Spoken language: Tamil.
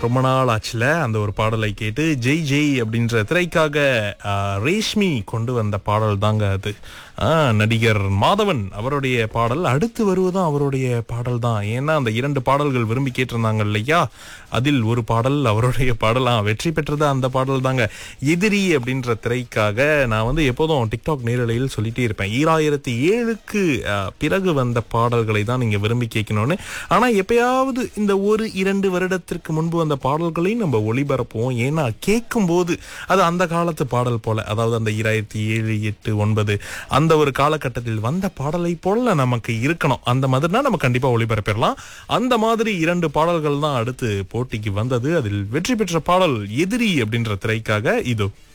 ரொம்ப நாள் ஆச்சுல அந்த ஒரு பாடலை கேட்டு ஜெய் ஜெய் அப்படின்ற திரைக்காக ஆ, ரேஷ்மி கொண்டு வந்த பாடல் தாங்க அது ஆ, நடிகர் மாதவன் அவருடைய பாடல் அடுத்து வருவதும் அவருடைய பாடல் தான் ஏன்னா அந்த இரண்டு பாடல்கள் விரும்பி கேட்டிருந்தாங்க இல்லையா அதில் ஒரு பாடல் அவருடைய பாடல் ஆ, வெற்றி பெற்றது அந்த பாடல் தாங்க எதிரி அப்படின்ற திரைக்காக நான் வந்து எப்போதும் டிக்டாக் நேரலையில் சொல்லிட்டே இருப்பேன் ஈராயிரத்தி ஏழுக்கு ஆ, பிறகு வந்த பாடல்களை தான் நீங்க விரும்பி கேட்கணும்னு ஆனா எப்பயாவது இந்த ஒரு இரண்டு வருடத்திற்கு முன்பு வந்த பாடல்களையும் நம்ம ஒளிபரப்புவோம் ஏன்னா கேட்கும்போது அது அந்த காலத்து பாடல் போல அதாவது அந்த ஈராயிரத்தி ஏழு எட்டு ஒன்பது அந்த ஒரு காலகட்டத்தில் வந்த பாடலை போல நமக்கு இருக்கணும் அந்த மாதிரினா நம்ம கண்டிப்பா ஒளிபரப்பிடலாம் அந்த மாதிரி இரண்டு பாடல்கள் தான் அடுத்து போட்டிக்கு வந்தது அதில் வெற்றி பெற்ற பாடல் எதிரி அப்படின்ற திரைக்காக இது